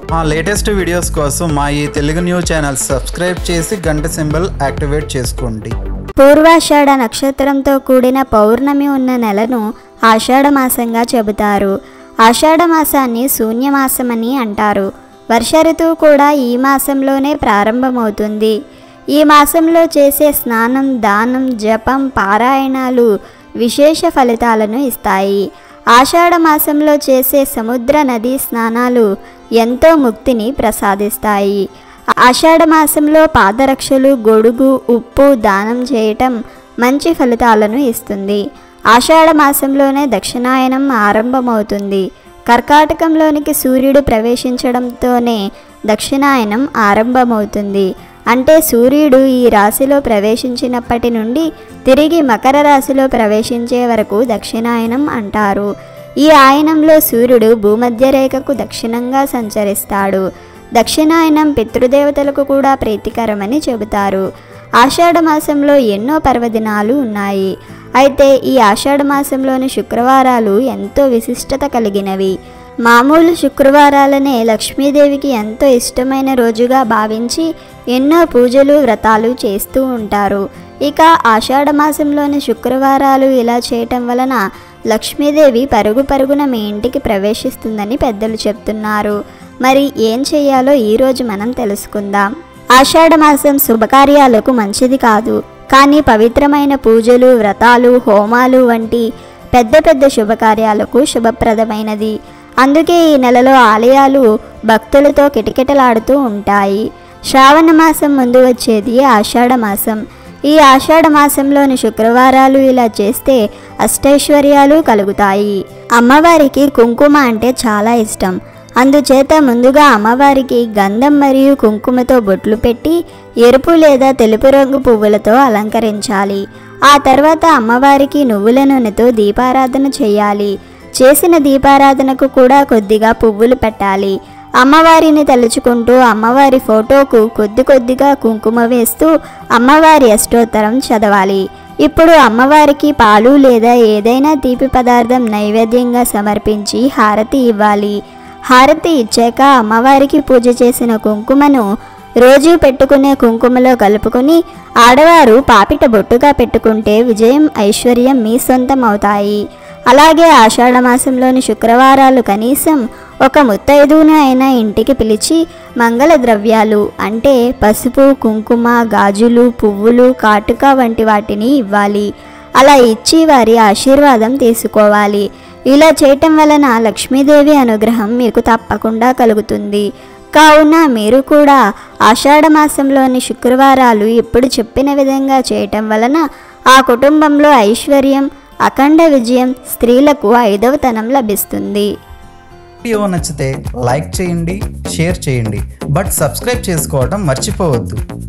మా latest videos కోసం మా ఈ తెలుగు న్యూస్ ఛానల్ సబ్స్క్రైబ్ చేసి గంట సింబల్ యాక్టివేట్ చేసుకోండి పూర్వాషాఢ నక్షత్రంతో కూడిన పౌర్ణమి ఉన్న నెలను ఆషాఢ మాసంగా చెబుతారు ఆషాఢ మాసాన్ని శూన్యమాసమని అంటారు వర్ష ఋతువు కూడా ఈ మాసంలోనే ప్రారంభమవుతుంది ఈ మాసంలో చేసే స్నానం దానం జపం పారాయణాలు విశేష ఫలితాలను ఇస్తాయి ఆషాఢ మాసంలో చేసే సముద్ర నదీ స్నానాలు ఎంతో ముక్తిని ప్రసాదిస్తాయి ఆషాఢ మాసంలో పాదరక్షలు గొడుగు ఉప్పు దానం చేయటం మంచి ఫలితాలను ఇస్తుంది ఆషాఢ మాసంలోనే దక్షిణాయనం ఆరంభమవుతుంది కర్కాటకంలోనికి సూర్యుడు ప్రవేశించడంతోనే దక్షిణాయనం ఆరంభమవుతుంది అంటే సూర్యుడు ఈ రాశిలో ప్రవేశించినప్పటి నుండి తిరిగి మకర రాశిలో ప్రవేశించే వరకు దక్షిణాయనం అంటారు ఈ ఆయనంలో సూర్యుడు భూమధ్య రేఖకు దక్షిణంగా సంచరిస్తాడు దక్షిణాయనం పితృదేవతలకు కూడా ప్రీతికరమని చెబుతారు ఆషాఢ మాసంలో ఎన్నో పర్వదినాలు ఉన్నాయి అయితే ఈ ఆషాఢ మాసంలోని శుక్రవారాలు ఎంతో విశిష్టత కలిగినవి మామూలు శుక్రవారాలనే లక్ష్మీదేవికి ఎంతో ఇష్టమైన రోజుగా భావించి ఎన్నో పూజలు వ్రతాలు చేస్తూ ఉంటారు ఇక ఆషాఢ మాసంలోని శుక్రవారాలు ఇలా చేయటం వలన లక్ష్మీదేవి పరుగు పరుగున మీ ఇంటికి ప్రవేశిస్తుందని పెద్దలు చెప్తున్నారు మరి ఏం చేయాలో ఈరోజు మనం తెలుసుకుందాం ఆషాఢ మాసం శుభకార్యాలకు మంచిది కాదు కానీ పవిత్రమైన పూజలు వ్రతాలు హోమాలు వంటి పెద్ద పెద్ద శుభకార్యాలకు శుభప్రదమైనది అందుకే ఈ నెలలో ఆలయాలు భక్తులతో కిటకిటలాడుతూ ఉంటాయి శ్రావణ మాసం ముందు వచ్చేది ఆషాఢ మాసం ఈ ఆషాఢ మాసంలోని శుక్రవారాలు ఇలా చేస్తే అష్టైశ్వర్యాలు కలుగుతాయి అమ్మవారికి కుంకుమ అంటే చాలా ఇష్టం అందుచేత ముందుగా అమ్మవారికి గంధం మరియు కుంకుమతో బొట్లు పెట్టి ఎరుపు లేదా తెలుపు రంగు పువ్వులతో అలంకరించాలి ఆ తర్వాత అమ్మవారికి నువ్వుల నూనెతో దీపారాధన చేయాలి చేసిన దీపారాధనకు కూడా కొద్దిగా పువ్వులు పెట్టాలి అమ్మవారిని తలుచుకుంటూ అమ్మవారి ఫోటోకు కొద్ది కొద్దిగా కుంకుమ వేస్తూ అమ్మవారి అష్టోత్తరం చదవాలి ఇప్పుడు అమ్మవారికి పాలు లేదా ఏదైనా తీపి పదార్థం నైవేద్యంగా సమర్పించి హారతి ఇవ్వాలి హారతి ఇచ్చాక అమ్మవారికి పూజ చేసిన కుంకుమను రోజు పెట్టుకునే కుంకుమలో కలుపుకొని ఆడవారు పాపిట బొట్టుగా పెట్టుకుంటే విజయం ఐశ్వర్యం మీ సొంతం అవుతాయి అలాగే ఆషాఢ మాసంలోని శుక్రవారాలు కనీసం ఒక ముత్తైదును అయినా ఇంటికి పిలిచి మంగళ ద్రవ్యాలు అంటే పసుపు కుంకుమ గాజులు పువ్వులు కాటుక వంటి వాటిని ఇవ్వాలి అలా ఇచ్చి వారి ఆశీర్వాదం తీసుకోవాలి ఇలా చేయటం వలన లక్ష్మీదేవి అనుగ్రహం మీకు తప్పకుండా కలుగుతుంది కావున మీరు కూడా ఆషాఢ మాసంలోని శుక్రవారాలు ఇప్పుడు చెప్పిన విధంగా చేయటం వలన ఆ కుటుంబంలో ఐశ్వర్యం అఖండ విజయం స్త్రీలకు ఐదవతనం లభిస్తుంది వీడియో నచ్చితే లైక్ చేయండి షేర్ చేయండి బట్ సబ్స్క్రైబ్ చేసుకోవడం మర్చిపోవద్దు